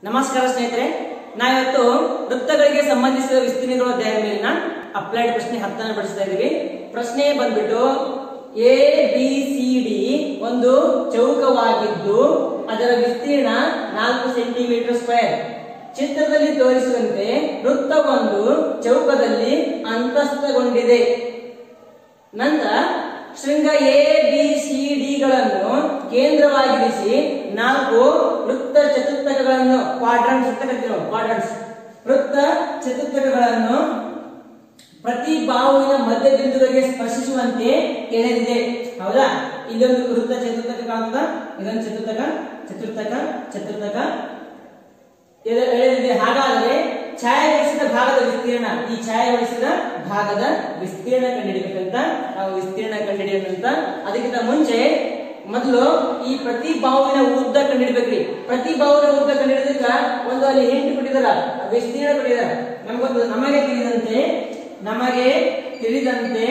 ನಮಸ್ಕಾರ ಸ್ನೇಹಿತರೆ ನಾವಿವತ್ತು ವೃತ್ತಗಳಿಗೆ ಸಂಬಂಧಿಸಿದ ವಿಸ್ತೀರ್ಣಗಳ ಅಧ್ಯಾಯ ಮೇಲಿನ ಅಪ್ಲೈಡ್ ಪ್ರಶ್ನೆ ಹತ್ತನ್ನು ಬಿಡಿಸ್ತಾ ಇದೀವಿ ಪ್ರಶ್ನೆ ಬಂದ್ಬಿಟ್ಟು ಎ ಬಿ ಸಿ ಡಿ ಒಂದು ಚೌಕವಾಗಿದ್ದು ಅದರ ವಿಸ್ತೀರ್ಣ ನಾಲ್ಕು ಸೆಂಟಿಮೀಟರ್ ಸ್ಕ್ವೇರ್ ಚಿತ್ರದಲ್ಲಿ ತೋರಿಸಿದಂತೆ ವೃತ್ತವೊಂದು ಚೌಕದಲ್ಲಿ ಅಂತಸ್ಥಗೊಂಡಿದೆ ನಂತರ ಶೃಂಗ ಎ ಬಿ ಸಿ ಡಿಗಳನ್ನು ಕೇಂದ್ರವಾಗಿರಿಸಿ ನಾಲ್ಕು ವೃತ್ತ ಚತುರ್ಥಕಗಳನ್ನು ಕ್ವಾಡ್ರಂಟ್ಸ್ ಅಂತ ಕರಿತೀವಿ ಕ್ವಾಡ್ರಂಟ್ಸ್ ವೃತ್ತ ಚತುರ್ಥಕಗಳನ್ನು ಪ್ರತಿ ಬಾಹುವಿನ ಮಧ್ಯ ಬಿಂದುವಿಗೆ ಸ್ಪರ್ಶಿಸುವಂತೆ ಎಳೆದಿದೆ ಹೌದಾ ಇಲ್ಲೊಂದು ವೃತ್ತ ಚತುರ್ಥಕ ಕಾಣ್ತದ ಇದೊಂದು ಚತುರ್ಥಕ ಚತುರ್ಥಕ ಚತುರ್ಥಕ ಎಳೆ- ಎಳೆದಿದೆ ಹಾಗಾದರೆ ಛಾಯಾಗೊಳಿಸಿದ ಭಾಗದ ವಿಸ್ತೀರ್ಣ ಈ ಛಾಯಾಗೊಳಿಸಿದ ಭಾಗದ ವಿಸ್ತೀರ್ಣ ಕಂಡುಹಿಡಿಬೇಕಂತ ನಾವು ವಿಸ್ತೀರ್ಣ ಕಂಡುಹಿಡಿಯೋಣಂತ ಅದಕ್ಕಿಂತ ಮುಂಚೆ ಮೊದಲು ಈ ಪ್ರತಿ ಬಾಹುವಿನ ಉದ್ದ ಕಂಡುಹಿಡಿಬೇಕ್ರಿ ಪ್ರತಿ ಬಾಹುವಿನ ಉದ್ದ ಕಂಡುಹಿಡಿದಕ್ಕ ಒಂದು ಅಲ್ಲಿ ಹಿಂಟ್ ಕೊಟ್ಟಿದಾರ ವಿಸ್ತೀರ್ಣ ಕೊಟ್ಟಿದಾರ ನಮಗೊಂದು ನಮಗೆ ತಿಳಿದಂತೆ ನಮಗೆ ತಿಳಿದಂತೆ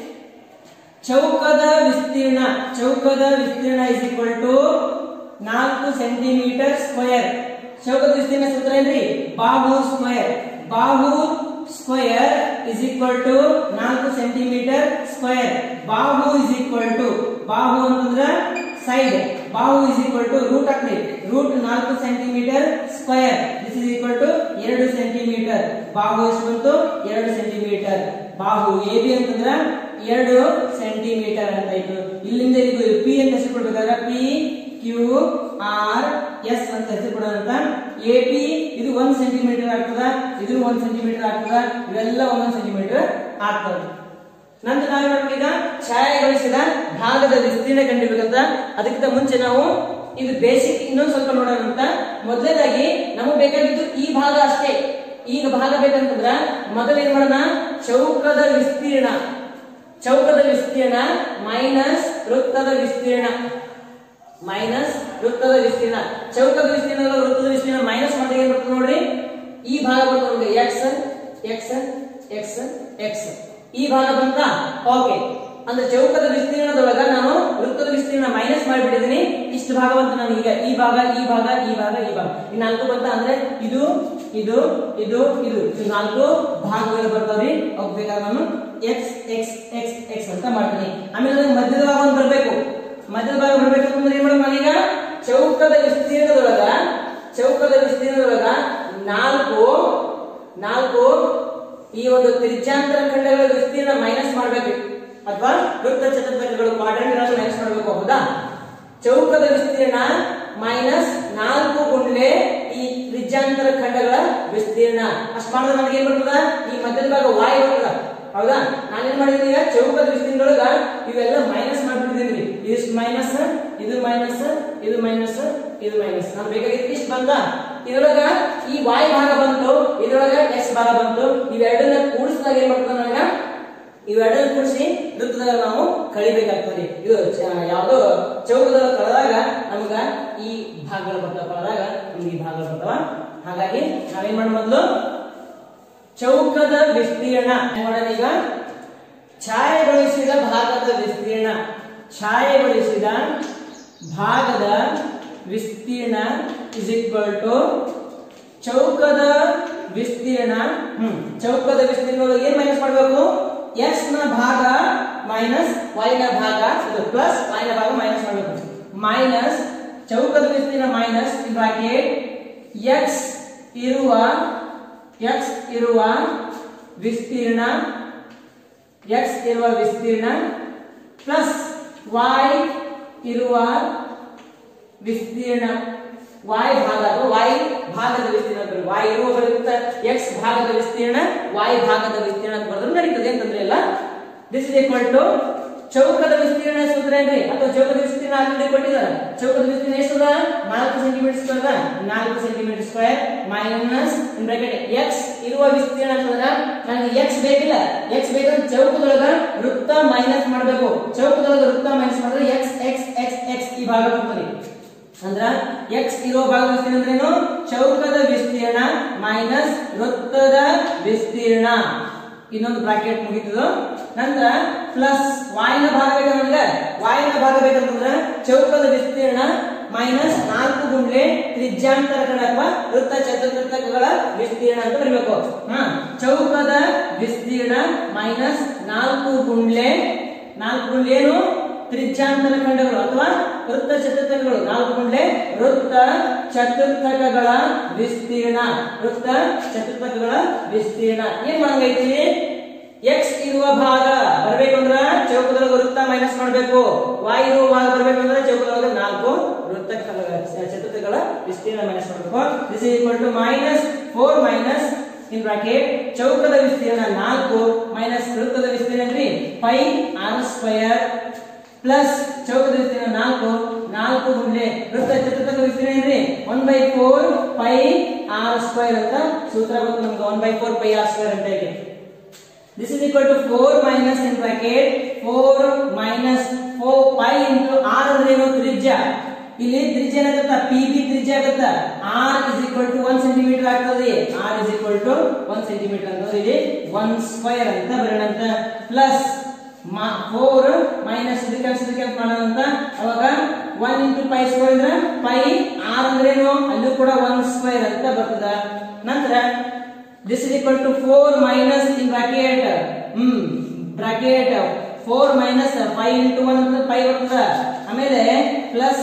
ಚೌಕದ ವಿಸ್ತೀರ್ಣ ಚೌಕದ ವಿಸ್ತೀರ್ಣ ಇಸ್ ಈಕ್ವಲ್ ಟು ನಾಲ್ಕು ಸೆಂಟಿಮೀಟರ್ ಸ್ಕ್ವೇರ್ ಚೌಕದ ವಿಸ್ತೀರ್ಣ ಸೂತ್ರ ಏನ್ರಿ ಬಾಹು ಸ್ಕ್ವೇರ್ ಬಾಹು ಸ್ಕ್ವೇರ್ ಇಸ್ ಈಕ್ವಲ್ ಟು ನಾಲ್ಕು ಸೆಂಟಿಮೀಟರ್ ಸ್ಕ್ವೇರ್ ಬಾಹು ಇಸ್ ಈಕ್ವಲ್ ಟು ಬಾಹು ಅಂತಂದ್ರ ಸೈಡ್ ಬಾಹು ಇಸ್ ಈಕ್ವಲ್ ಟು ರೂಟ್ ಹಾಕ್ರಿ ರೂಟ್ ನಾಲ್ಕು centimetre square this is equal to ಎರಡು ಸೆಂಟಿಮೀಟರ್ ಬಾಹು ಎಷ್ಟು ಬಂತು ಎರಡು ಸೆಂಟಿಮೀಟರ್ ಬಾಹು ಎ ಬಿ ಅಂತಂದ್ರ ಎರಡು ಸೆಂಟಿಮೀಟರ್ ಅಂತ ಇತ್ತು ಇಲ್ಲಿಂದ ಇದು ಪಿ ಅಂತ ಹೆಸರು ಕೊಡ್ಬೇಕಾದ್ರೆ ಪಿ ಕ್ಯೂ ಆರ್ ಎಸ್ ಅಂತ ಹೆಸರು ಕೊಡೋದಂತ ಎ ಪಿ ಇದು ಒಂದ್ ಸೆಂಟಿಮೀಟರ್ ಆಗ್ತದ ಇದು ಒಂದ್ ಸೆಂಟಿಮೀಟರ್ ಆಗ್ತದ ಇವೆಲ್ಲ ಒಂದೊಂದ್ ಸೆಂಟಿಮೀಟರ್ ಆಗ್ತದೆ ನಂತರ ನಾವೇನ್ ಮಾಡ್ಬೇಕು ಈಗ ಛಾಯಾಗೊಳಿಸಿದ ಭಾಗದ ವಿಸ್ತೀರ್ಣ ಕಂಡಿಬೇಕಂತ ಅದಕ್ಕಿಂತ ಮುಂಚೆ ನಾವು ಇದು ಬೇಸಿಕ್ ಇನ್ನೊಂದು ಸ್ವಲ್ಪ ನೋಡೋಣ ಅಂತ ಮೊದಲನೇದಾಗಿ ನಮಗೆ ಬೇಕಾಗಿದ್ದು ಈ ಭಾಗ ಅಷ್ಟೇ ಈಗ ಭಾಗ ಬೇಕಂತಂದ್ರ ಮೊದಲು ಏನ್ ಮಾಡೋಣ ಚೌಕದ ವಿಸ್ತೀರ್ಣ ಚೌಕದ ವಿಸ್ತೀರ್ಣ ಮೈನಸ್ ವೃತ್ತದ ವಿಸ್ತೀರ್ಣ ಮೈನಸ್ ವೃತ್ತದ ವಿಸ್ತೀರ್ಣ ಚೌಕದ ವಿಸ್ತೀರ್ಣ ವೃತ್ತದ ವಿಸ್ತೀರ್ಣ ಮೈನಸ್ ಮಾಡಿದಾಗ ಏನ್ ಬರ್ತದೆ ನೋಡ್ರಿ ಈ ಭಾಗ ಬರ್ತದೆ ನೋಡಿ ಎಕ್ಸ್ ಎಕ್ಸ್ ಎಕ್ಸ್ ಎಕ್ಸ್ ಈ ಭಾಗ ಬಂತ ಓಕೆ ಅಂದ್ರೆ ಚೌಕದ ವಿಸ್ತೀರ್ಣದೊಳಗ ನಾನು ವೃತ್ತದ ವಿಸ್ತೀರ್ಣ ಮೈನಸ್ ಮಾಡಿಬಿಟ್ಟಿದ್ದೀನಿ ಇಷ್ಟು ಭಾಗ ಬಂತ ನಾನು ಈಗ ಈ ಭಾಗ ಈ ಭಾಗ ಈ ಭಾಗ ಈ ಭಾಗ ಈ ನಾಲ್ಕು ಬಂತ ಅಂದ್ರೆ ಇದು ಇದು ಇದು ಇದು ಇದು ನಾಲ್ಕು ಭಾಗಗಳು ಬರ್ತಾವ್ರಿ ಹೋಗ್ಬೇಕಾದ್ರೆ ನಾನು ಎಕ್ಸ್ ಎಕ್ಸ್ ಎಕ್ಸ್ ಎಕ್ಸ್ ಅಂತ ಮಾಡ್ತೀನಿ ಆಮೇಲೆ ನನಗೆ ಮಧ್ಯದ ಭಾಗ ಒಂದು ಬರ್ಬೇಕು ಮಧ್ಯದ ಭಾಗ ಬರ್ಬೇಕು ಅಂದ್ರೆ ಏನ್ ಮಾಡೋಣ ನಾನೀಗ ಚೌಕದ ವಿಸ್ತೀರ್ಣದೊಳಗ ಚೌಕದ ವಿಸ್ತೀರ್ಣದೊಳಗ ನಾಲ್ಕು ನಾಲ್ಕು ಈ ಒಂದು ತ್ರಿಜ್ಯಾಂತರ ಖಂಡಗಳ ವಿಸ್ತೀರ್ಣ ಮೈನಸ್ ಮಾಡ್ಬೇಕು ಅಥವಾ ವೃತ್ತ ಚತುರ್ಥಕಗಳು ಕ್ವಾಡ್ರಂಟ್ಗಳನ್ನು ಮೈನಸ್ ಮಾಡ್ಬೇಕು ಹೌದಾ ಚೌಕದ ವಿಸ್ತೀರ್ಣ ಮೈನಸ್ ನಾಲ್ಕು ಗುಂಡ್ಲೆ ಈ ತ್ರಿಜ್ಯಾಂತರ ಖಂಡಗಳ ವಿಸ್ತೀರ್ಣ ಅಷ್ಟು ಮಾಡಿದ್ರೆ ನನಗೆ ಏನ್ ಬರ್ತದ ಈ ಮಧ್ಯದ ಭಾಗ ವಾಯ್ ಬರ್ತದ ಹೌದಾ ನಾನೇನ್ ಮಾಡಿದೀನಿ ಈಗ ಚೌಕದ ವಿಸ್ತೀರ್ಣದೊಳಗ ಇವೆಲ್ಲ ಮೈನಸ್ ಮಾಡ್ಬಿಟ್ಟಿದ್ದೀನಿ ಇಷ್ಟು ಮೈನಸ್ ಇದು ಮೈನಸ್ ಇದು ಮೈನಸ್ ಇದು ಮೈನಸ್ ನಾನು ಬೇಕಾಗಿತ್ತು ಇಷ್ಟು ಬಂದ ಇದ್ರೊಳಗ ಈ ವಾಯ್ ಭಾಗ ಬಂತು ಇದ್ರೊಳಗ ಎಕ್ಸ್ ಭಾಗ ಬಂತು ಇವೆರಡನ್ನ ಕೂಡಿಸಿದಾಗ ಏನ್ ಬರ್ತದೆ ನನಗ ಇವೆರಡನ್ನ ಕೂಡಿಸಿ ವೃತ್ತದಾಗ ನಾವು ಕಳಿಬೇಕಾಗ್ತದೆ ಇದು ಚ- ಯಾವ್ದೋ ಚೌಕದ ಕಳೆದಾಗ ನಮಗ ಈ ಭಾಗಗಳು ಬರ್ತಾವ ಕಳೆದಾಗ ನಮ್ಗೆ ಈ ಭಾಗಗಳು ಬರ್ತಾವ ಹಾಗಾಗಿ ನಾವೇನ್ ಮಾಡಿ ಮೊದಲು ಚೌಕದ ವಿಸ್ತೀರ್ಣ ಏನ್ ಮಾಡೋಣ ಈಗ ಛಾಯೆಗೊಳಿಸಿದ ಭಾಗದ ವಿಸ್ತೀರ್ಣ ಛಾಯೆಗೊಳಿಸಿದ ಭಾಗದ ವಿಸ್ತೀರ್ಣ ಇಸ್ ಈಕ್ವಲ್ ಟು ಚೌಕದ ವಿಸ್ತೀರ್ಣ ಹ್ಮ್ ಚೌಕದ ವಿಸ್ತೀರ್ಣದೊಳಗೆ ಏನ್ ಮೈನಸ್ ಮಾಡಬೇಕು ಎಕ್ಸ್ ನ ಭಾಗ ಮೈನಸ್ ವೈ ನ ಭಾಗ ಇದು ಪ್ಲಸ್ ವೈ ನ ಭಾಗ ಮೈನಸ್ ಮಾಡಬೇಕು ಮೈನಸ್ ಚೌಕದ ವಿಸ್ತೀರ್ಣ ಮೈನಸ್ ಬ್ರಾಕೆಟ್ ಎಕ್ಸ್ ಇರುವ ಎಕ್ಸ್ ಇರುವ ವಿಸ್ತೀರ್ಣ ಎಕ್ಸ್ ಇರುವ ವಿಸ್ತೀರ್ಣ ಪ್ಲಸ್ ವೈ ಇರುವ ವಿಸ್ತೀರ್ಣ y ಭಾಗ ಅಥವಾ y ಭಾಗದ ವಿಸ್ತೀರ್ಣ ಅಂತ y ಇರುವ ಬರುತ್ತೆ x ಭಾಗದ ವಿಸ್ತೀರ್ಣ y ಭಾಗದ ವಿಸ್ತೀರ್ಣ ಅಂತ ಬರೆದ್ರೆ ನಡೀತದೆ ಅಂತಂದ್ರೆ ಇಲ್ಲ ದಿಸ್ ಇಸ್ ಈಕ್ವಲ್ ಟು ಚೌಕದ ವಿಸ್ತೀರ್ಣ ಸೂತ್ರ ಏನ್ರಿ ಅಥವಾ ಚೌಕದ ವಿಸ್ತೀರ್ಣ ಆಲ್ರೆಡಿ ಕೊಟ್ಟಿದ್ದಾರೆ ಚೌಕದ ವಿಸ್ತೀರ್ಣ ಎಷ್ಟು ಅದ ನಾಲ್ಕು ಸೆಂಟಿಮೀಟರ್ ಸ್ಕ್ವೇರ್ ನಾಲ್ಕು centimetre square minus in bracket X ಇರುವ ವಿಸ್ತೀರ್ಣ ಅಂತಂದ್ರೆ ನನಗೆ ಎಕ್ಸ್ ಬೇಕಿಲ್ಲ ಎಕ್ಸ್ ಬೇಕಂದ್ರೆ ಚೌಕದೊಳಗ ವೃತ್ತ ಮೈನಸ್ ಮಾಡಬೇಕು ಚೌಕದೊಳಗ ವೃತ್ತ ಮೈನಸ್ ಮಾಡಿದ್ರೆ ಎಕ್ಸ್ ಎಕ್ಸ್ ಎಕ್ಸ್ ಎಕ್ಸ್ ಈ ಭಾಗ ಬರ್ತದೆ ಅಂದ್ರ ಎಕ್ಸ್ ಇರೋ ಭಾಗ ವಿಸ್ತೀರ್ಣ ಅಂದ್ರೇನು ಚೌಕದ ವಿಸ್ತೀರ್ಣ ಮೈನಸ್ ವೃತ್ತದ ವಿಸ್ತೀರ್ಣ ಇನ್ನೊಂದು ಬ್ರಾಕೆಟ್ ಮುಗಿತದ ನಂತರ ಪ್ಲಸ್ ವಾಯಿನ ಭಾಗ ಬೇಕು ನಮ್ಗೆ ವಾಯಿನ ಭಾಗ ಬೇಕಂತಂದ್ರೆ ಚೌಕದ ವಿಸ್ತೀರ್ಣ ಮೈನಸ್ ನಾಲ್ಕು ಗುಂಡ್ಲೆ ತ್ರಿಜ್ಯಾಂತರ ಖಂಡ ಅಥವಾ ವೃತ್ತ ಚತುರ್ವೃತ್ತಗಳ ವಿಸ್ತೀರ್ಣ ಅಂತ ಬರಬೇಕು ಹಾ ಚೌಕದ ವಿಸ್ತೀರ್ಣ ಮೈನಸ್ ನಾಲ್ಕು ಗುಂಡ್ಲೆ ನಾಲ್ಕು ಗುಂಡ್ಲೆ ಏನು ತ್ರಿಜ್ಯಾಂತರ ಖಂಡಗಳು ಅಥವಾ ವೃತ್ತ ಚತುರ್ಥಕಗಳು ನಾಲ್ಕು ಗುಂಡ್ಲೆ ವೃತ್ತ ಚತುರ್ಥಕಗಳ ವಿಸ್ತೀರ್ಣ ವೃತ್ತ ಚತುರ್ಥಕಗಳ ವಿಸ್ತೀರ್ಣ ಏನ್ ಮಾಡಂಗೈತಿ ಎಕ್ಸ್ ಇರುವ ಭಾಗ ಬರ್ಬೇಕು ಅಂದ್ರ ಚೌಕದೊಳಗೆ ವೃತ್ತ ಮೈನಸ್ ಮಾಡಬೇಕು y ಇರುವ ಭಾಗ ಬರ್ಬೇಕು ಅಂದ್ರೆ ಚೌಕದೊಳಗೆ ನಾಲ್ಕು ವೃತ್ತ ಚತುರ್ಥಗಳ ವಿಸ್ತೀರ್ಣ ಮೈನಸ್ ಮಾಡಬೇಕು this is equal to minus four minus in bracket ಚೌಕದ ವಿಸ್ತೀರ್ಣ ನಾಲ್ಕು ಮೈನಸ್ ವೃತ್ತದ ವಿಸ್ತೀರ್ಣ ಏನ್ರಿ ಪೈ ಆರ್ ಸ್ಕ್ವಯರ್ ಪ್ಲಸ್ ಚೌಕದ ವಿಸ್ತೀರ್ಣ ನಾಲ್ಕು ನಾಲ್ಕು ಗುಂಡ್ಲೆ ವೃತ್ತ ಚತುರ್ಥಕ ವಿಸ್ತೀರ್ಣ ಏನ್ರಿ one by four pi R square ಅಂತ ಸೂತ್ರ ಬಂತು ನಮ್ಗೆ one by four pi R square ಅಂತ ಇದೆ This is equal to 4 minus in bracket 4 minus 4 pi into r ಅಂದ್ರೆ ಏನು ತ್ರಿಜ್ಯ ಇಲ್ಲಿ ತ್ರಿಜ್ಯ ಏನಾಗುತ್ತೆ ಪಿ ಬಿ ತ್ರಿಜ್ಯ ಆಗುತ್ತೆ r is equal to 1 centimetre ಆಗ್ತದೆ r is equal to 1 centimetre ಅಂತಂದ್ರೆ ಇಲ್ಲಿ 1 ಸ್ಕ್ವೇರ್ ಅಂತ ಬರೋಣ ಅಂತ ಪ್ಲಸ್ 4 ಮೈನಸ್ ಇದು ಕೆಲಸ ಇದು ಕೆಲಸ ಮಾಡೋಣ ಅಂತ ಅವಾಗ 1 ಇಂಟು ಪೈ ಸ್ಕ್ವೇರ್ ಅಂದ್ರೆ ಪೈ r ಅಂದ್ರೆ ಏನು ಅಲ್ಲೂ ಕೂಡ 1 ಸ್ಕ್ವೇರ್ ಅಂತ ಬರ್ತದ ನಂತರ this is equal to 4 minus in bracket hmm bracket 4 minus 5 into 1 ಅಂದ್ರೆ 5 ಬರ್ತದ ಆಮೇಲೆ ಪ್ಲಸ್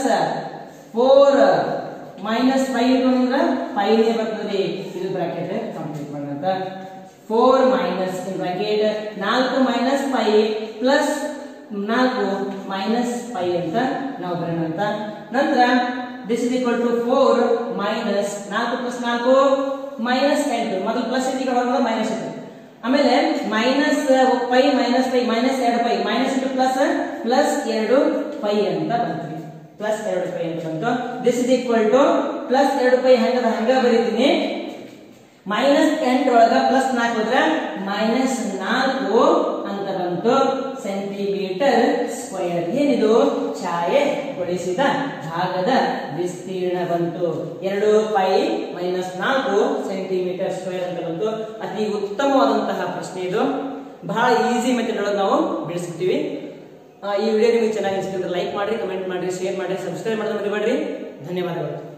4 ಮೈನಸ್ 5 into 1 ಅಂದ್ರೆ 5 ನೇ ಬರ್ತದೆ ಇದು ಬ್ರಾಕೆಟ್ ಕಂಪ್ಲೀಟ್ ಮಾಡೋಣ 4 minus in bracket 4 minus 5 plus 4 minus 5 ಅಂತ ನಾವು ಬರೋಣ ಅಂತ ನಂತರ this is equal to 4 minus 4 plus 4 minus ಎಂಟು ಮೊದಲು ಪ್ಲಸ್ ಇತ್ತು ಈಗ ಹೊರಗಡೆ ಮೈನಸ್ ಇತ್ತು ಆಮೇಲೆ minus pi minus pi minus ಎರಡು pi minus into plus plus ಎರಡು ಪೈ ಅಂತ ಬಂತು ಪ್ಲಸ್ ಎರಡು ಪೈ ಅಂತ ಬಂತು this is equal to plus ಎರಡು ಪೈ ಹಂಗದ ಹಂಗ ಬರೀತೀನಿ ಮೈನಸ್ ಎಂಟರೊಳಗ ಪ್ಲಸ್ ನಾಲ್ಕು ಹೋದ್ರೆ ಮೈನಸ್ ನಾಲ್ಕು ಅಂತ ಬಂತು ಸೆಂಟಿಮೀಟರ್ ಸ್ಕ್ವಯರ್ ಏನಿದು ಛಾಯೆಗೊಳಿಸಿದ ಭಾಗದ ವಿಸ್ತೀರ್ಣ ಬಂತು ಎರಡು ಪೈ ಮೈನಸ್ ನಾಲ್ಕು ಸೆಂಟಿಮೀಟರ್ ಸ್ಕ್ವೇರ್ ಅಂತ ಬಂತು ಅತಿ ಉತ್ತಮವಾದಂತಹ ಪ್ರಶ್ನೆ ಇದು ಬಹಳ ಈಸಿ ಮೆಥಡ್ ಒಳಗೆ ನಾವು ಬಿಡಿಸ್ಬಿಟ್ಟಿವಿ ಆ, ಈ ವಿಡಿಯೋ ನಿಮಗೆ ಚೆನ್ನಾಗಿ ಅನಿಸಿದ್ರೆ ಲೈಕ್ ಮಾಡಿ ಕಮೆಂಟ್ ಮಾಡಿ ಶೇರ್ ಮಾಡಿ ಸಬ್ಸ್ಕ್ರೈಬ್ ಮಾಡೋದು ಮರಿಬೇಡ್ರಿ ಧನ್ಯವಾದಗಳು